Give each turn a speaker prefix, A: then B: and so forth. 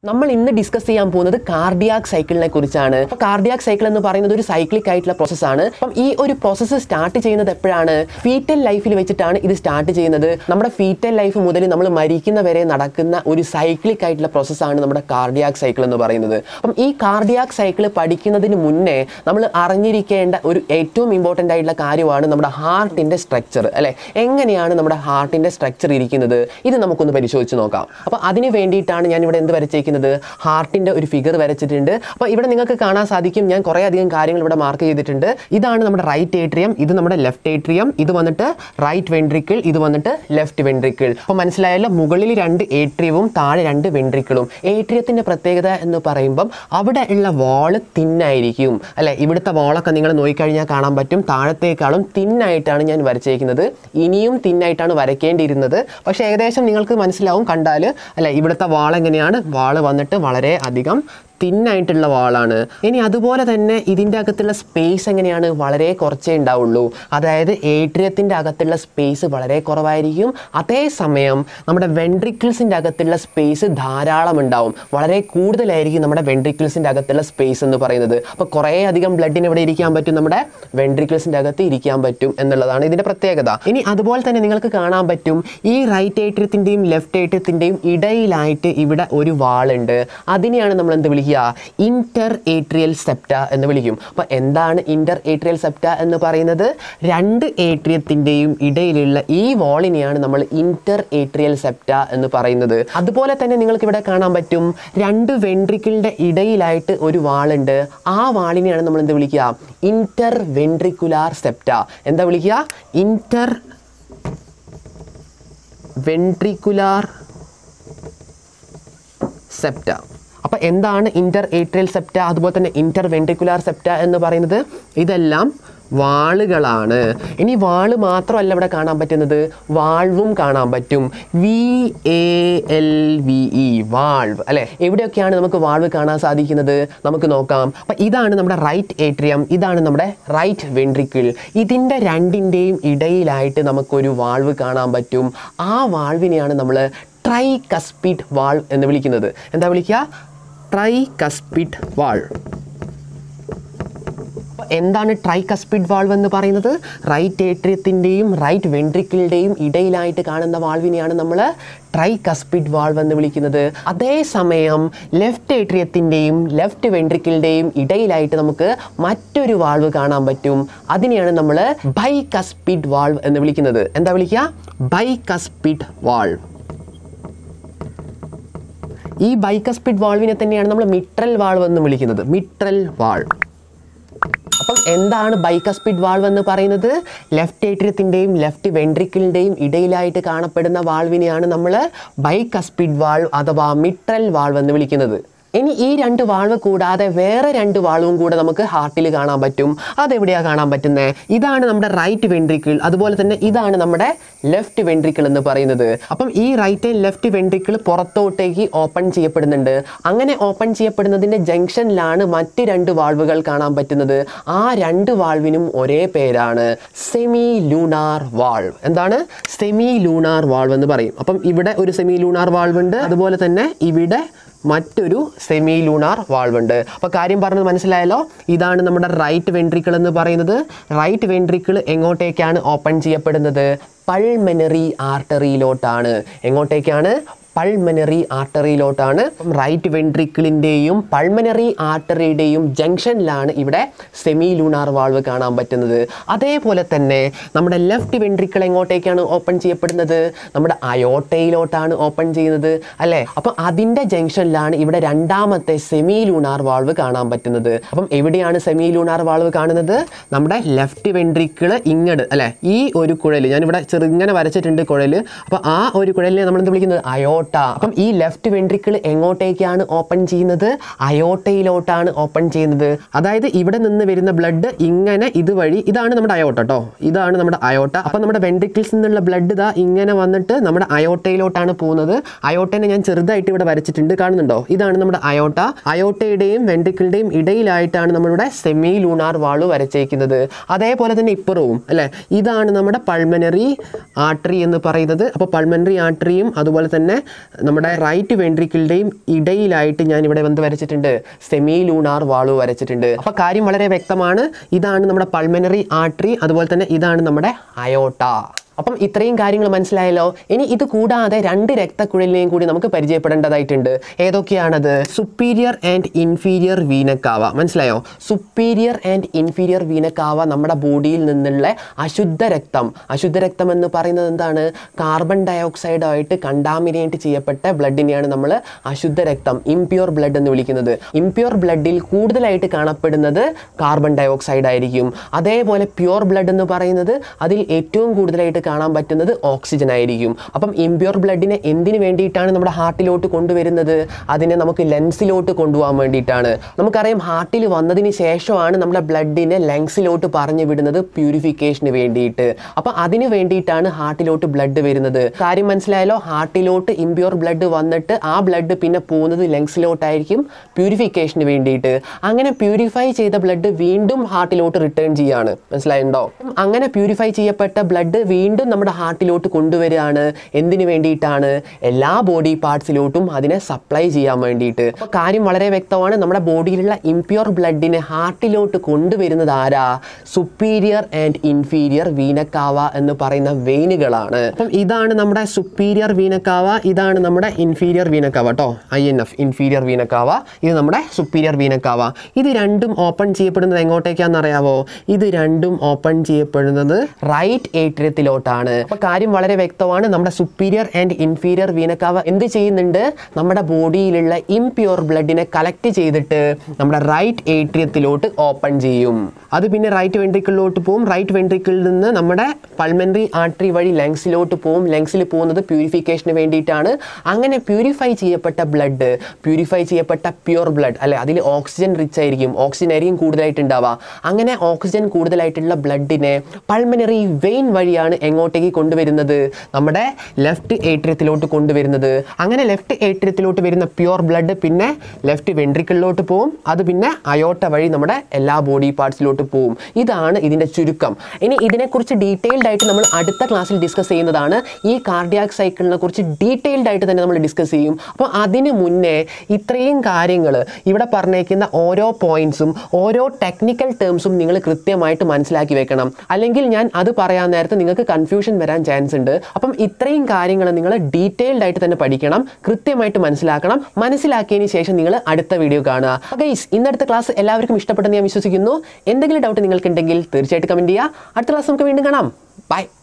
A: നമ്മൾ ഇന്ന് ഡിസ്കസ് ചെയ്യാൻ പോകുന്നത് കാർഡിയാക് സൈക്കിളിനെ കുറിച്ചാണ് അപ്പോൾ കാർഡിയാക് സൈക്കിൾ എന്ന് പറയുന്നത് ഒരു സൈക്ലിക് ആയിട്ടുള്ള പ്രോസസ്സാണ് അപ്പം ഈ ഒരു പ്രോസസ്സ് സ്റ്റാർട്ട് ചെയ്യുന്നത് എപ്പോഴാണ് ഫീറ്റൽ ലൈഫിൽ വെച്ചിട്ടാണ് ഇത് സ്റ്റാർട്ട് ചെയ്യുന്നത് നമ്മുടെ ഫീറ്റൽ ലൈഫ് മുതൽ നമ്മൾ മരിക്കുന്ന വരെ നടക്കുന്ന ഒരു സൈക്ലിക് ആയിട്ടുള്ള പ്രോസസ്സാണ് നമ്മുടെ കാർഡിയാക് സൈക്കിൾ എന്ന് പറയുന്നത് അപ്പം ഈ കാർഡിയാക് സൈക്കിൾ പഠിക്കുന്നതിന് മുന്നേ നമ്മൾ അറിഞ്ഞിരിക്കേണ്ട ഒരു ഏറ്റവും ഇമ്പോർട്ടൻ്റ് ആയിട്ടുള്ള കാര്യമാണ് നമ്മുടെ ഹാർട്ടിൻ്റെ സ്ട്രക്ചർ അല്ലെ എങ്ങനെയാണ് നമ്മുടെ ഹാർട്ടിൻ്റെ സ്ട്രക്ചർ ഇരിക്കുന്നത് ഇത് നമുക്കൊന്ന് പരിശോധിച്ച് നോക്കാം അപ്പോൾ അതിന് വേണ്ടിയിട്ടാണ് ഞാൻ ഇവിടെ എന്ത് വരച്ചേക്കുന്നത് ഹാർട്ടിൻ്റെ ഒരു ഫിഗർ വരച്ചിട്ടുണ്ട് അപ്പോൾ ഇവിടെ നിങ്ങൾക്ക് കാണാൻ സാധിക്കും ഞാൻ കുറേ അധികം കാര്യങ്ങൾ ഇവിടെ മാർക്ക് ചെയ്തിട്ടുണ്ട് ഇതാണ് നമ്മുടെ റൈറ്റ് ഏട്രിയം ഇത് നമ്മുടെ ലെഫ്റ്റ് ഏട്രിയം ഇത് വന്നിട്ട് റൈറ്റ് വെൻട്രിക്കിൾ ഇത് വന്നിട്ട് ലെഫ്റ്റ് വെൻട്രിക്കിൾ അപ്പോൾ മനസ്സിലായല്ലോ മുകളിൽ രണ്ട് ഏട്രിയവും താഴെ രണ്ട് വെൻട്രിക്കിളും ഏട്രിയത്തിൻ്റെ പ്രത്യേകത എന്ന് പറയുമ്പം അവിടെ ഉള്ള വാള് തിന്നായിരിക്കും അല്ലെ ഇവിടുത്തെ വാളൊക്കെ നിങ്ങൾ നോക്കിക്കഴിഞ്ഞാൽ കാണാൻ പറ്റും താഴത്തേക്കാളും തിന്നായിട്ടാണ് ഞാൻ വരച്ചേക്കുന്നത് ഇനിയും തിന്നായിട്ടാണ് വരയ്ക്കേണ്ടിയിരുന്നത് പക്ഷേ ഏകദേശം നിങ്ങൾക്ക് മനസ്സിലാവും കണ്ടാൽ അല്ലെ ഇവിടുത്തെ വാൾ എങ്ങനെയാണ് വാള് വന്നിട്ട് വളരെ അധികം തിന്നായിട്ടുള്ള വാളാണ് ഇനി അതുപോലെ തന്നെ ഇതിൻ്റെ അകത്തുള്ള സ്പേസ് എങ്ങനെയാണ് വളരെ കുറച്ചേ ഉണ്ടാവുള്ളൂ അതായത് ഏട്രിയത്തിൻ്റെ അകത്തുള്ള സ്പേസ് വളരെ കുറവായിരിക്കും അതേസമയം നമ്മുടെ വെൻട്രിക്കിൾസിൻ്റെ അകത്തുള്ള സ്പേസ് ധാരാളം ഉണ്ടാവും വളരെ കൂടുതലായിരിക്കും നമ്മുടെ വെൻട്രിക്കിൾസിൻ്റെ അകത്തുള്ള സ്പേസ് എന്ന് പറയുന്നത് അപ്പോൾ കുറേ അധികം ബ്ലഡിന് ഇവിടെ ഇരിക്കാൻ പറ്റും നമ്മുടെ വെൻട്രിക്കിൾസിൻ്റെ അകത്ത് ഇരിക്കാൻ പറ്റും എന്നുള്ളതാണ് ഇതിൻ്റെ പ്രത്യേകത ഇനി അതുപോലെ തന്നെ നിങ്ങൾക്ക് കാണാൻ പറ്റും ഈ റൈറ്റ് ഏട്രിയത്തിൻ്റെയും ലെഫ്റ്റ് ഏട്രിയത്തിൻ്റെയും ഇടയിലായിട്ട് ഇവിടെ ഒരു വാളുണ്ട് അതിനെയാണ് നമ്മൾ എന്ത് വിളിക്കുക ഇന്റർ ഏട്രിയൽ സെപ്റ്റ എന്ന് വിളിക്കും അപ്പോൾ എന്താണ് ഇന്റർ ഏട്രിയൽ സെപ്റ്റ എന്ന് പറയുന്നത് രണ്ട് ഏട്രിയത്തിൻ്റെയും ഇടയിലുള്ള ഈ വാളിനെയാണ് നമ്മൾ ഇന്റർ ഏട്രിയൽ സെപ്റ്റ എന്ന് പറയുന്നത് അതുപോലെ തന്നെ നിങ്ങൾക്ക് ഇവിടെ കാണാൻ പറ്റും രണ്ട് വെൻട്രിക്കിളിൻ്റെ ഇടയിലായിട്ട് ഒരു വാളുണ്ട് ആ വാളിനെയാണ് നമ്മൾ എന്ത് വിളിക്കുക ഇന്റർ വെൻട്രിക്കുലാർ സെപ്റ്റ എന്താ വിളിക്കുക ഇന്റർ വെൻട്രിക്കുലാർ സെപ്റ്റ അപ്പോൾ എന്താണ് ഇന്റർ ഏട്രിയൽ സെപ്റ്റ അതുപോലെ തന്നെ ഇന്റർ വെൻട്രിക്കുലാർ സെപ്റ്റ എന്ന് പറയുന്നത് ഇതെല്ലാം വാളുകളാണ് ഇനി വാള് മാത്രമല്ല ഇവിടെ കാണാൻ പറ്റുന്നത് വാൾവും കാണാൻ പറ്റും V A L V E valve അല്ലെ എവിടെയൊക്കെയാണ് നമുക്ക് വാൾവ് കാണാൻ സാധിക്കുന്നത് നമുക്ക് നോക്കാം അപ്പം ഇതാണ് നമ്മുടെ റൈറ്റ് ഏട്രിയം ഇതാണ് നമ്മുടെ റൈറ്റ് വെൻട്രിക്കിൾ ഇതിൻ്റെ രണ്ടിൻ്റെയും ഇടയിലായിട്ട് നമുക്കൊരു വാൾവ് കാണാൻ പറ്റും ആ വാൾവിനെയാണ് നമ്മൾ ട്രൈ കസ്പിഡ് വാൾ എന്ന് വിളിക്കുന്നത് എന്താ വിളിക്കുക ട്രൈ കസ്പിഡ് വാൾ എന്താണ് ട്രൈ കസ്പിഡ് വാൾവ് എന്ന് പറയുന്നത് റൈറ്റ് ഏട്രിയത്തിൻ്റെയും റൈറ്റ് വെൻട്രിക്കിളിൻ്റെയും ഇടയിലായിട്ട് കാണുന്ന വാൾവിനെയാണ് നമ്മൾ ട്രൈ കസ്പിഡ് വാൾവ് എന്ന് വിളിക്കുന്നത് അതേസമയം ലെഫ്റ്റ് ഏട്രിയത്തിൻ്റെയും ലെഫ്റ്റ് വെൻട്രിക്കിളിൻ്റെയും ഇടയിലായിട്ട് നമുക്ക് മറ്റൊരു വാൾവ് കാണാൻ പറ്റും അതിനെയാണ് നമ്മൾ ബൈ കസ്പിഡ് വാൾവ് എന്ന് വിളിക്കുന്നത് എന്താ വിളിക്കുക ബൈ കസ്പിഡ് വാൾവ് ഈ ബൈക്കസ്പിഡ് വാൾവിനെ തന്നെയാണ് നമ്മൾ മിട്രൽ വാൾവ് എന്ന് വിളിക്കുന്നത് മിട്രൽ വാൾവ് അപ്പം എന്താണ് ബൈക്കസ്പിഡ് വാൾവ് എന്ന് പറയുന്നത് ലെഫ്റ്റ് ഏട്രിയത്തിൻ്റെയും ലെഫ്റ്റ് വെൻട്രിക്കിളിൻ്റെയും ഇടയിലായിട്ട് കാണപ്പെടുന്ന വാൾവിനെയാണ് നമ്മൾ ബൈക്കസ്പിഡ് വാൾവ് അഥവാ മിട്രൽ വാൾവ് എന്ന് വിളിക്കുന്നത് ഇനി ഈ രണ്ട് വാൾവ് കൂടാതെ വേറെ രണ്ട് വാൾവും കൂടെ നമുക്ക് ഹാർട്ടിൽ കാണാൻ പറ്റും അതെവിടെയാണ് കാണാൻ പറ്റുന്നത് ഇതാണ് നമ്മുടെ റൈറ്റ് വെൻട്രിക്കിൾ അതുപോലെ തന്നെ ഇതാണ് നമ്മുടെ ലെഫ്റ്റ് വെൻട്രിക്കിൾ എന്ന് പറയുന്നത് അപ്പം ഈ റൈറ്റ് ആൻഡ് ലെഫ്റ്റ് വെൻട്രിക്കിൾ പുറത്തോട്ടേക്ക് ഓപ്പൺ ചെയ്യപ്പെടുന്നുണ്ട് അങ്ങനെ ഓപ്പൺ ചെയ്യപ്പെടുന്നതിൻ്റെ ജംഗ്ഷനിലാണ് മറ്റ് രണ്ട് വാൾവുകൾ കാണാൻ പറ്റുന്നത് ആ രണ്ട് വാൾവിനും ഒരേ പേരാണ് സെമി ലൂണാർ വാൾവ് എന്താണ് സെമി ലൂണാർ വാൾവ് എന്ന് പറയും അപ്പം ഇവിടെ ഒരു സെമി ലൂണാർ വാൾവ് ഉണ്ട് അതുപോലെ തന്നെ ഇവിടെ മറ്റൊരു സെമി ലൂണാർ വാൾവ് ഉണ്ട് അപ്പോൾ കാര്യം പറഞ്ഞത് മനസ്സിലായല്ലോ ഇതാണ് നമ്മുടെ റൈറ്റ് വെൻട്രിക്കിൾ എന്ന് പറയുന്നത് റൈറ്റ് വെൻട്രിക്കിൾ എങ്ങോട്ടേക്കാണ് ഓപ്പൺ ചെയ്യപ്പെടുന്നത് പൾമെനറി ആർട്ടറിയിലോട്ടാണ് എങ്ങോട്ടേക്കാണ് പൾമനറി ആർട്ടറിയിലോട്ടാണ് റൈറ്റ് വെൻട്രിക്കിളിൻ്റെയും പൾമനറി ആർട്ടറിയുടെയും ജംഗ്ഷനിലാണ് ഇവിടെ സെമി ലൂണാർ വാൾവ് കാണാൻ പറ്റുന്നത് അതേപോലെ തന്നെ നമ്മുടെ ലെഫ്റ്റ് വെൻട്രിക്കിൾ എങ്ങോട്ടേക്കാണ് ഓപ്പൺ ചെയ്യപ്പെടുന്നത് നമ്മുടെ അയോട്ടയിലോട്ടാണ് ഓപ്പൺ ചെയ്യുന്നത് അല്ലേ അപ്പം അതിൻ്റെ ജംഗ്ഷനിലാണ് ഇവിടെ രണ്ടാമത്തെ സെമി ലൂണാർ വാൾവ് കാണാൻ പറ്റുന്നത് അപ്പം എവിടെയാണ് സെമി ലൂണാർ വാൾവ് കാണുന്നത് നമ്മുടെ ലെഫ്റ്റ് വെൻട്രിക്കിള് ഇങ്ങട് അല്ലേ ഈ ഒരു കുഴൽ ഞാനിവിടെ ചെറുങ്ങനെ വരച്ചിട്ടുണ്ട് കുഴൽ അപ്പോൾ ആ ഒരു കുഴലിനെ നമ്മൾ എന്ത് വിളിക്കുന്നത് അയോട്ട അപ്പം ഈ ലെഫ്റ്റ് വെൻട്രിക്കിൾ എങ്ങോട്ടേക്കാണ് ഓപ്പൺ ചെയ്യുന്നത് അയോട്ടയിലോട്ടാണ് ഓപ്പൺ ചെയ്യുന്നത് അതായത് ഇവിടെ നിന്ന് വരുന്ന ബ്ലഡ് ഇങ്ങനെ ഇതുവഴി ഇതാണ് നമ്മുടെ അയോട്ട കേട്ടോ ഇതാണ് നമ്മുടെ അയോട്ട അപ്പം നമ്മുടെ വെൻട്രിക്കിൾസ് നിന്നുള്ള ബ്ലഡ് ഇതാ ഇങ്ങനെ വന്നിട്ട് നമ്മുടെ അയോട്ടയിലോട്ടാണ് പോകുന്നത് അയോട്ടനെ ഞാൻ ചെറുതായിട്ട് ഇവിടെ വരച്ചിട്ടുണ്ട് കാണുന്നുണ്ടോ ഇതാണ് നമ്മുടെ അയോട്ട അയോട്ടയുടെയും വെൻട്രിക്കിളിൻ്റെയും ഇടയിലായിട്ടാണ് നമ്മളുടെ സെമി ലൂണാർ വാളു വരച്ചേക്കുന്നത് അതേപോലെ തന്നെ ഇപ്പുറവും അല്ലേ ഇതാണ് നമ്മുടെ പൾമനറി ആർട്ടറി എന്ന് പറയുന്നത് അപ്പോൾ പൾമനറി ആർട്ടറിയും അതുപോലെ തന്നെ നമ്മുടെ റൈറ്റ് വെൻട്രിക്കിളിൻ്റെയും ഇടയിലായിട്ട് ഞാൻ ഇവിടെ വന്ന് വരച്ചിട്ടുണ്ട് സെമി ലൂണാർ വാൾവ് വരച്ചിട്ടുണ്ട് അപ്പോൾ കാര്യം വളരെ വ്യക്തമാണ് ഇതാണ് നമ്മുടെ പൾമനറി ആർട്ടറി അതുപോലെ തന്നെ ഇതാണ് നമ്മുടെ അയോട്ട അപ്പം ഇത്രയും കാര്യങ്ങൾ മനസ്സിലായല്ലോ ഇനി ഇത് കൂടാതെ രണ്ട് രക്തക്കുഴലിനെയും കൂടി നമുക്ക് പരിചയപ്പെടേണ്ടതായിട്ടുണ്ട് ഏതൊക്കെയാണത് സുപ്പീരിയർ ആൻഡ് ഇൻഫീരിയർ വീനക്കാവ മനസ്സിലായോ സുപ്പീരിയർ ആൻഡ് ഇൻഫീരിയർ വീനക്കാവ നമ്മുടെ ബോഡിയിൽ നിന്നുള്ള അശുദ്ധ രക്തം അശുദ്ധ രക്തം എന്ന് പറയുന്നത് എന്താണ് കാർബൺ ഡയോക്സൈഡായിട്ട് കണ്ടാമിനേറ്റ് ചെയ്യപ്പെട്ട ബ്ലഡിനെയാണ് നമ്മൾ അശുദ്ധ രക്തം ഇംപ്യൂർ ബ്ലഡ് എന്ന് വിളിക്കുന്നത് ഇംപ്യൂർ ബ്ലഡിൽ കൂടുതലായിട്ട് കാണപ്പെടുന്നത് കാർബൺ ഡയോക്സൈഡ് ആയിരിക്കും അതേപോലെ പ്യൂർ ബ്ലഡ് എന്ന് പറയുന്നത് അതിൽ ഏറ്റവും കൂടുതലായിട്ട് കാണാൻ പറ്റുന്നത് ഓക്സിജൻ ആയിരിക്കും അപ്പം ഇംപ്യൂർ ബ്ലഡിനെ എന്തിനു വേണ്ടിയിട്ടാണ് നമ്മുടെ ഹാർട്ടിലോട്ട് കൊണ്ടുവരുന്നത് അതിനെ നമുക്ക് ലെൻസിലോട്ട് കൊണ്ടുപോകാൻ വേണ്ടിയിട്ടാണ് നമുക്കറിയാം ഹാർട്ടിൽ വന്നതിന് ശേഷമാണ് നമ്മുടെ ബ്ലഡിനെ ലങ്സിലോട്ട് പറഞ്ഞു വിടുന്നത് പ്യൂരിഫിക്കേഷന് വേണ്ടിയിട്ട് അപ്പം അതിന് വേണ്ടിയിട്ടാണ് ഹാർട്ടിലോട്ട് ബ്ലഡ് വരുന്നത് കാര്യം മനസ്സിലായല്ലോ ഹാർട്ടിലോട്ട് ഇംപ്യൂർ ബ്ലഡ് വന്നിട്ട് ആ ബ്ലഡ് പിന്നെ പോകുന്നത് ലങ്സിലോട്ടായിരിക്കും പ്യൂരിഫിക്കേഷന് വേണ്ടിയിട്ട് അങ്ങനെ പ്യൂരിഫൈ ചെയ്ത ബ്ലഡ് വീണ്ടും ഹാർട്ടിലോട്ട് റിട്ടേൺ ചെയ്യാണ് മനസ്സിലായിട്ടുണ്ടോ അങ്ങനെ പ്യൂരിഫൈ ചെയ്യപ്പെട്ട ബ്ലഡ് വീണ്ടും നമ്മുടെ ഹാർട്ടിലോട്ട് കൊണ്ടുവരികയാണ് എന്തിനു വേണ്ടിയിട്ടാണ് എല്ലാ ബോഡി പാർട്സിലോട്ടും അതിനെ സപ്ലൈ ചെയ്യാൻ വേണ്ടിയിട്ട് അപ്പോൾ കാര്യം വളരെ വ്യക്തമാണ് നമ്മുടെ ബോഡിയിലുള്ള ഇംപ്യൂർ ബ്ലഡിനെ ഹാർട്ടിലോട്ട് കൊണ്ടുവരുന്നത് ആരാ സുപ്പീരിയർ ആൻഡ് ഇൻഫീരിയർ വീനക്കാവ എന്ന് പറയുന്ന വെയിനുകളാണ് അപ്പം ഇതാണ് നമ്മുടെ സുപ്പീരിയർ വീനക്കാവ ഇതാണ് നമ്മുടെ ഇൻഫീരിയർ വീനക്കാവ കേട്ടോ I N F inferior vena cava ഇത് നമ്മുടെ സുപ്പീരിയർ വീനക്കാവ ഇത് രണ്ടും ഓപ്പൺ ചെയ്യപ്പെടുന്നത് എങ്ങോട്ടേക്കാണെന്ന് അറിയാവോ ഇത് രണ്ടും ഓപ്പൺ ചെയ്യപ്പെടുന്നത് റൈറ്റ് ഏട്രിയത്തിലോട്ടാണ് അപ്പോൾ കാര്യം വളരെ വ്യക്തമാണ് നമ്മുടെ സുപ്പീരിയർ ആൻഡ് ഇൻഫീരിയർ വീനക്കാവ എന്ത് ചെയ്യുന്നുണ്ട് നമ്മുടെ ബോഡിയിലുള്ള ഇംപ്യൂർ ബ്ലഡിനെ കളക്ട് ചെയ്തിട്ട് നമ്മുടെ റൈറ്റ് ഏട്രിയത്തിലോട്ട് ഓപ്പൺ ചെയ്യും അത് പിന്നെ റൈറ്റ് വെൻട്രിക്കിളിലോട്ട് പോകും റൈറ്റ് വെൻട്രിക്കിളിൽ നിന്ന് നമ്മുടെ പൾമനറി ആർട്ടറി വഴി ലങ്സിലോട്ട് പോകും ലങ്സിൽ പോകുന്നത് പ്യൂരിഫിക്കേഷന് വേണ്ടിയിട്ടാണ് അങ്ങനെ പ്യൂരിഫൈ ചെയ്യപ്പെട്ട ബ്ലഡ് പ്യൂരിഫൈ ചെയ്യപ്പെട്ട പ്യൂർ ബ്ലഡ് അല്ലെ അതിൽ ഓക്സിജൻ റിച്ച് ആയിരിക്കും ഓക്സിജൻ ആയിരിക്കും കൂടുതലായിട്ട് ഉണ്ടാവുക അങ്ങനെ ഓക്സിജൻ കൂടുതലായിട്ടുള്ള ബ്ലഡിനെ പൾമനറി വെയിൻ വഴിയാണ് എങ്ങോട്ടേക്ക് കൊണ്ടുവരുന്നത് നമ്മുടെ ലെഫ്റ്റ് ഏട്രിയത്തിലോട്ട് കൊണ്ടുവരുന്നത് അങ്ങനെ ലെഫ്റ്റ് ഏട്രിയത്തിലോട്ട് വരുന്ന പ്യൂർ ബ്ലഡ് പിന്നെ ലെഫ്റ്റ് വെൻട്രിക്കിളിലോട്ട് പോകും അത് പിന്നെ അയോട്ട വഴി നമ്മുടെ എല്ലാ ബോഡി പാർട്സിലോട്ട് പോകും ഇതാണ് ഇതിൻ്റെ ചുരുക്കം ഇനി ഇതിനെക്കുറിച്ച് ഡീറ്റെയിൽഡ് ആയിട്ട് നമ്മൾ അടുത്ത ക്ലാസ്സിൽ ഡിസ്കസ് ചെയ്യുന്നതാണ് ഈ കാർഡിയാക് സൈക്കിളിനെ കുറിച്ച് ഡീറ്റെയിൽഡ് ആയിട്ട് തന്നെ നമ്മൾ ഡിസ്കസ് ചെയ്യും അപ്പോൾ അതിന് മുന്നേ ഇത്രയും കാര്യങ്ങൾ ഇവിടെ പറഞ്ഞേക്കുന്ന ഓരോ പോയിന്റ്സും ഓരോ ടെക്നിക്കൽ ടേംസും നിങ്ങൾ കൃത്യമായിട്ട് മനസ്സിലാക്കി വെക്കണം അല്ലെങ്കിൽ ഞാൻ അത് പറയാൻ നേരത്ത് നിങ്ങൾക്ക് കൺഫ്യൂഷൻ വരാൻ ചാൻസ് ഉണ്ട് അപ്പം ഇത്രയും കാര്യങ്ങൾ നിങ്ങൾ ഡീറ്റെയിൽഡ് ആയിട്ട് തന്നെ പഠിക്കണം കൃത്യമായിട്ട് മനസ്സിലാക്കണം മനസ്സിലാക്കിയതിന് ശേഷം നിങ്ങൾ അടുത്ത വീഡിയോ കാണുക ഗൈസ് ഇന്നടുത്ത ക്ലാസ് എല്ലാവർക്കും ഇഷ്ടപ്പെട്ടെന്ന് ഞാൻ വിശ്വസിക്കുന്നു എന്തെങ്കിലും ഡൗട്ട് നിങ്ങൾക്കുണ്ടെങ്കിൽ തീർച്ചയായിട്ടും കമൻറ്റ് ചെയ്യുക അടുത്ത ക്ലാസ് നമുക്ക് വീണ്ടും കാണാം ബൈ